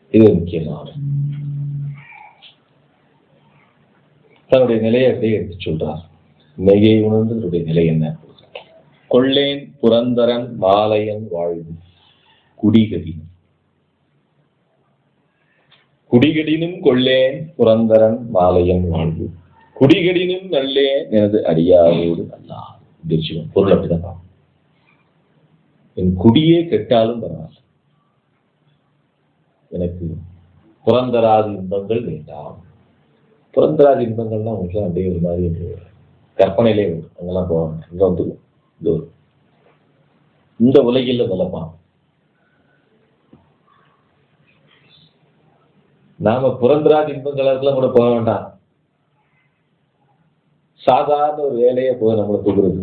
இது முக்கியமான தன்னுடைய நிலையை அப்படியே எடுத்து சொல்றார் மெய்யை உணர்ந்து தன்னுடைய நிலை என்ன கொள்ளேன் புரந்தரன் மாலையன் வாழ்வு குடிகடினும் குடிகடினும் கொள்ளேன் புரந்தரன் மாலையன் வாழ்வு குடிகடினும் நல்லேன் எனது அடியாரோடு அல்லா சிவம் பொருள் அப்படிதான் பார்க்கணும். என் குடியே கெட்டாலும் பரவாயில்ல எனக்கு புறந்தராது இன்பங்கள் வேண்டாம் புறந்தராது இன்பங்கள்லாம் உங்களுக்கு அப்படியே ஒரு மாதிரி ஒரு கற்பனையிலே வரும் அங்கெல்லாம் போவாங்க இங்க வந்துடும் இது ஒரு இந்த உலகில் வளப்பான் நாம புறந்தராது இன்பங்களுக்கெல்லாம் கூட போக வேண்டாம் சாதாரண ஒரு வேலையை போய் நம்மளை தூக்குறது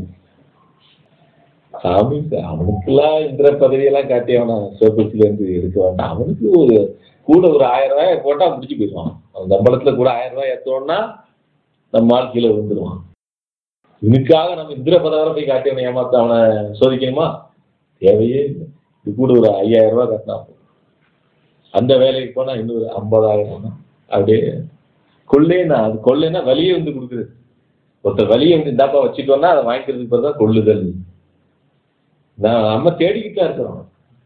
சாமி அவனுக்கெல்லாம் இந்திர பதவியெல்லாம் காட்டி அவனை சோகத்துல இருந்து எடுக்க வேண்டாம் அவனுக்கு ஒரு கூட ஒரு ஆயிரம் ரூபாய் போட்டா முடிச்சு போயிடுவான் அவன் சம்பளத்துல கூட ஆயிரம் ரூபாய் ஏத்தோம்னா நம்ம வாழ்க்கையில விழுந்துருவான் இவனுக்காக நம்ம இந்திர பதவியில போய் காட்டி அவனை ஏமாத்த அவனை சோதிக்கணுமா தேவையே இல்லை இது கூட ஒரு ஐயாயிரம் ரூபாய் கட்டினா போதும். அந்த வேலைக்கு போனா இன்னொரு ஐம்பதாயிரம் அப்படியே கொள்ளைன்னா அது கொள்ளைன்னா வலியை வந்து கொடுக்குறது ஒருத்தர் வலியை வந்து இந்தாப்பா வச்சுட்டோம்னா அதை வாங்கிக்கிறதுக்கு பிறகு தான் கொள்ளுதல் நான் நம்ம தேடிக்கிட்டு தான் இருக்கிறோம்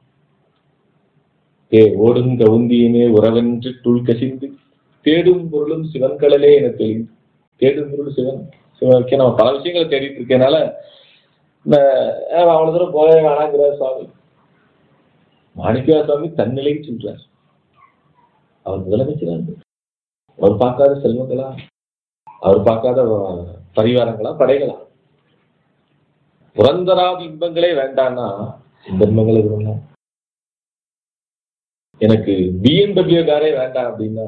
ஏ ஓடும் கவுந்தியுமே உறவென்று துள் கசிந்து தேடும் பொருளும் சிவன் கடலே என தெளிந்து தேடும் பொருள் சிவன் சிவனுக்கே நம்ம பல விஷயங்களை தேடிட்டு இருக்கனால அவ்வளவு தூரம் போக வேணாங்கிறார் சுவாமி மாணிக்கா சுவாமி தன்னிலைக்கு சொல்றார் அவர் முதலமைச்சரா இருந்தார் அவர் பார்க்காத செல்வங்களா அவர் பார்க்காத அஹ், பரிவாரங்களா படைகளா புரந்தராதி இன்பங்களே வேண்டாம்னா இந்த இன்பங்கள் இருக்குங்களா எனக்கு பிஎம்டபிள்யூ காரே வேண்டாம் அப்படின்னா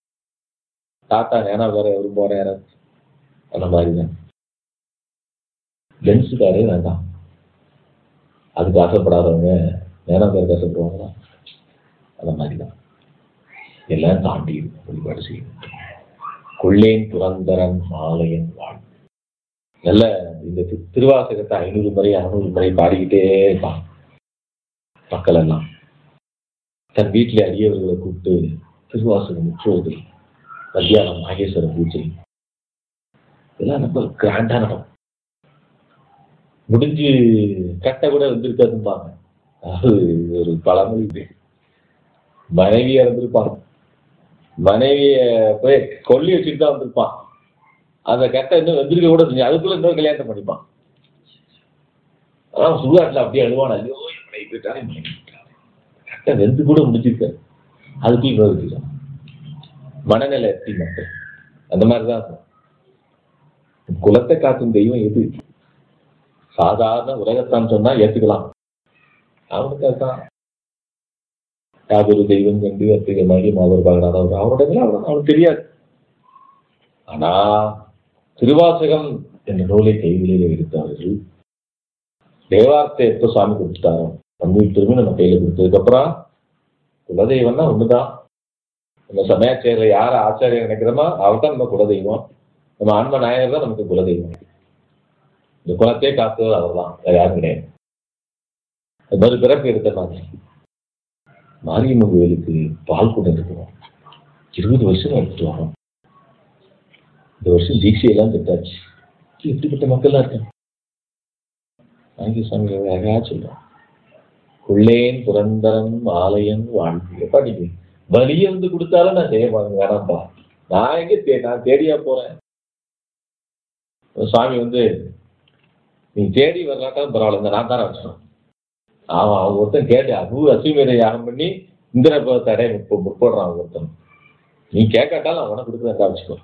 டாட்டா நேனா காரே வரும் போற யாராச்சும் அந்த மாதிரி தான் பென்ஸ் காரே வேண்டாம் அதுக்கு ஆசைப்படாதவங்க நேனா காருக்கு ஆசைப்படுவாங்களா அந்த மாதிரி தான் எல்லாம் தாண்டி இருக்கும் வழிபாடு செய்யணும் கொள்ளேன் புரந்தரன் மாலையன் வாழ் நல்ல இந்த தி- திருவாசகத்தை ஐநூறு முறை அறுநூறு முறை பாடிக்கிட்டே இருப்பான் மக்கள் எல்லாம் தன் வீட்டிலே அடியவர்களை கூப்பிட்டு திருவாசகம் முற்றுவது மத்தியானம் நாகேஸ்வர பூஜை இதெல்லாம் ரொம்ப கிராண்டா நடக்கும் முடிஞ்சு கட்ட கூட வந்திருக்காதும்பாங்க அது ஒரு பழமொழி இது. மனைவியா இருந்திருப்பாங்க மனைவிய போய் கொல்லி வச்சுட்டு தான் வந்திருப்பான் அந்த கட்டை இன்னும் வந்திருக்க கூட செஞ்சு அதுக்குள்ள இன்னொரு கல்யாணத்தை பண்ணிப்பான் அதான் சுடுகாட்டில் அப்படியே அழுவான் ஐயோ என் மனைவி போயிட்டாரே, என் மனைவி போயிட்டாரே. கட்டை வெந்து கூட முடிச்சிருக்காரு அதுக்குள்ள இன்னொரு வச்சுக்கலாம் மனநிலை எப்படி மக்கள் அந்த மாதிரி தான் இருக்கும். குலத்தை காக்கும் தெய்வம் எது சாதாரண உலகத்தான் சொன்னா ஏத்துக்கலாம் அவனுக்கு அதுதான் யாதொரு தெய்வம் கண்டு அத்திகமாகி மாதவர் பாகனாதவர் அவனோட நிலை அவனுக்கு அவனுக்கு தெரியாது ஆனா திருவாசகம் என்ற நூலை கைகளில் எடுத்தவர்கள் தேவார்த்தை எப்போ சாமி கொடுத்துட்டாரோ தமிழ் திரும்பி நம்ம கையில கொடுத்ததுக்கு அப்புறம் குலதெய்வம்னா ஒண்ணுதான் நம்ம சமயாச்சாரியில் யார ஆச்சாரியம் நினைக்கிறோமோ அவர் தான் நம்ம குலதெய்வம் நம்ம ஆன்ம நாயகர் தான் நமக்கு குலதெய்வம் இந்த குலத்தையே காத்தவர் அவர் தான் வேற யாரும் கிடையாது அது மறு பிறப்பு எடுத்த மாதிரி மாரியம்மன் கோயிலுக்கு பால் கூட இருக்கிறோம் இருபது வருஷம் எடுத்துட்டு வரோம் இந்த வருஷம் தீட்சையெல்லாம் பெற்றாச்சு எப்படிப்பட்ட மக்கள்லாம் இருக்காங்க ஆங்கில சாமி அழகா சொல்றோம் கொள்ளேன் புரந்தரன் ஆலயன் வாழ்வு எப்பா நீங்க வலியை வந்து கொடுத்தாலும் நான் செய்ய மாட்டேன் வேணாம்ப்பா நான் எங்க தே நான் தேடியா போறேன் சுவாமி வந்து நீ தேடி வரலாட்டாலும் பரவாயில்ல நான் தானே வச்சோம் அவன் அவன் ஒருத்தன் கேட்டு அபு அசுமீரை யாகம் பண்ணி இந்திர தடை முற்ப முற்படுறான் அவன் ஒருத்தன் நீ கேட்காட்டாலும் அவனை கொடுக்குறேன் வச்சுக்கோ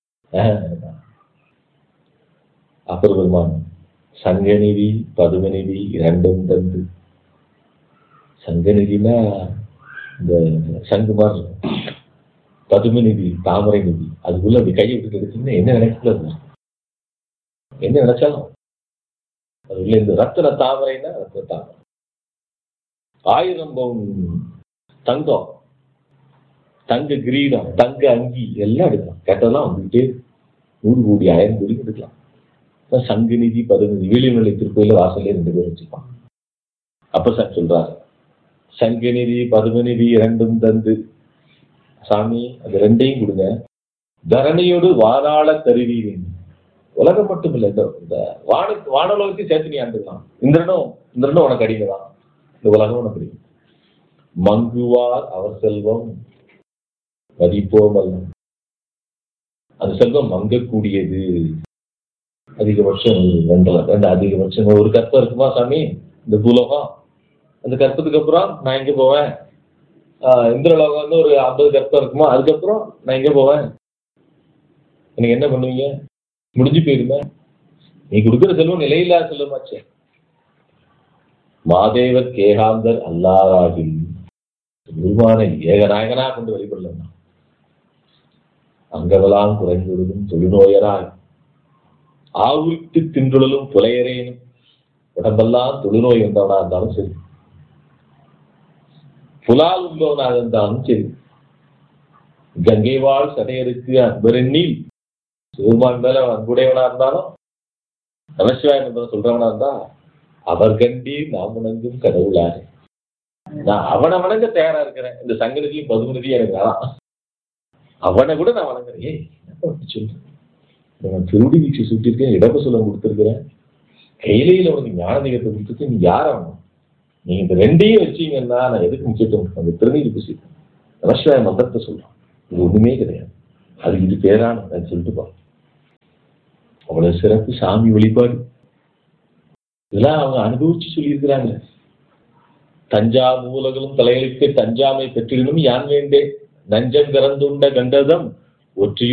அப்பர் பெருமான் சங்கநிதி பதுமநிதி இரண்டும் தந்து சங்கநிதினா இந்த சங்கு மாதிரி இருக்கும். பதுமநிதி தாமரை நிதி அதுக்குள்ள அப்படி கையை விட்டு எடுத்தீங்கன்னா என்ன நினைக்கிறது என்ன நினைச்சாலும் அது உள்ள இந்த ரத்தின தாமரைன்னா ரத்தின தாமரை ஆயிரம் பவுன் தங்கம் தங்க கிரீடம் தங்க அங்கி எல்லாம் எடுக்கலாம் கேட்டதெல்லாம் வந்துகிட்டே இருக்கு. நூறு கோடி ஆயிரம் கோடி எடுக்கலாம் அதான் சங்கு நிதி பதுநிதி வேலுநிலை திருக்கோயில வாசல்லே ரெண்டு பேர் வச்சுப்பான் அப்ப சார் சொல்றாரு சங்கநிதி பதுமநிதி இரண்டும் தந்து சாமி அது ரெண்டையும் கொடுங்க தரணியோடு வாதாள தருவீரின் உலகம் மட்டும் இல்லை இந்த இந்த வான வானலோகத்தையும் சேர்த்து நீ ஆண்டுக்கலாம் இந்திரனும் இந்திரனும் உனக்கு அடிமைதான் இந்த உலகம் உனக்கு அடிமை மங்குவார் அவர் செல்வம் மதிப்போம் அல்ல அந்த செல்வம் மங்கக்கூடியது அதிகபட்சம் ஒரு ரெண்டு ரெண்டு அதிகபட்சம் ஒரு கற்பம் இருக்குமா சாமி இந்த பூலோகம் அந்த கற்பத்துக்கு அப்புறம் நான் எங்க போவேன் ஆஹ் இந்திரலோகம் வந்து ஒரு ஐம்பது கற்பம் இருக்குமா அதுக்கப்புறம் நான் எங்க போவேன் எனக்கு என்ன பண்ணுவீங்க முடிஞ்சு போயிருமே நீ கொடுக்குற செல்வம் நிலையில்லா செல்வமாச்சே மாதேவர் கேகாந்தர் அல்லாராகில் குருவானை ஏகநாயகனா கொண்டு வழிபடலாம் அங்கவெல்லாம் குறைந்துவிடும் தொழுநோயராய் ஆவுரித்து தின்றுழலும் புலையரேனும் உடம்பெல்லாம் தொழுநோய் வந்தவனா இருந்தாலும் சரி புலால் உள்ளவனாக இருந்தாலும் சரி கங்கை வாழ் சடையருக்கு அன்பரெண்ணில் சிவருமான் மேல அன்புடையவனா இருந்தாலும் நமசிவாயம் என்பதை சொல்றவனா இருந்தா அவர் கண்டி நாம் உணங்கும் கடவுளாரு நான் அவனை வணங்க தயாரா இருக்கிறேன் இந்த சங்கதியும் பதுமதியும் எனக்கு வேணாம் அவனை கூட நான் வணங்குறேன் ஏய் என்னப்பா இப்படி சொல்ற நான் திருடி வீச்சு சுட்டிருக்கேன் இடப்பசலம் கொடுத்துருக்கிறேன் கையிலையில உனக்கு ஞானதிகத்தை கொடுத்துருக்கேன் நீ யார் ஆகணும் நீங்க இந்த ரெண்டையும் வச்சீங்கன்னா நான் எதுக்கு முக்கியத்துவம் அந்த திருநீர் பூசி நமசிவாய மந்திரத்தை சொல்றான் இது ஒண்ணுமே கிடையாது அது இது பேரான நான் சொல்லிட்டு பா அவ்வளவு சிறப்பு சாமி வழிபாடு இதெல்லாம் அவங்க அனுபவிச்சு சொல்லியிருக்கிறாங்க தஞ்சா மூலகளும் தலையெழுத்து தஞ்சாமை பெற்றிடனும் யான் வேண்டேன் நஞ்சம் திறந்துண்ட கண்டதம் ஒற்றியும்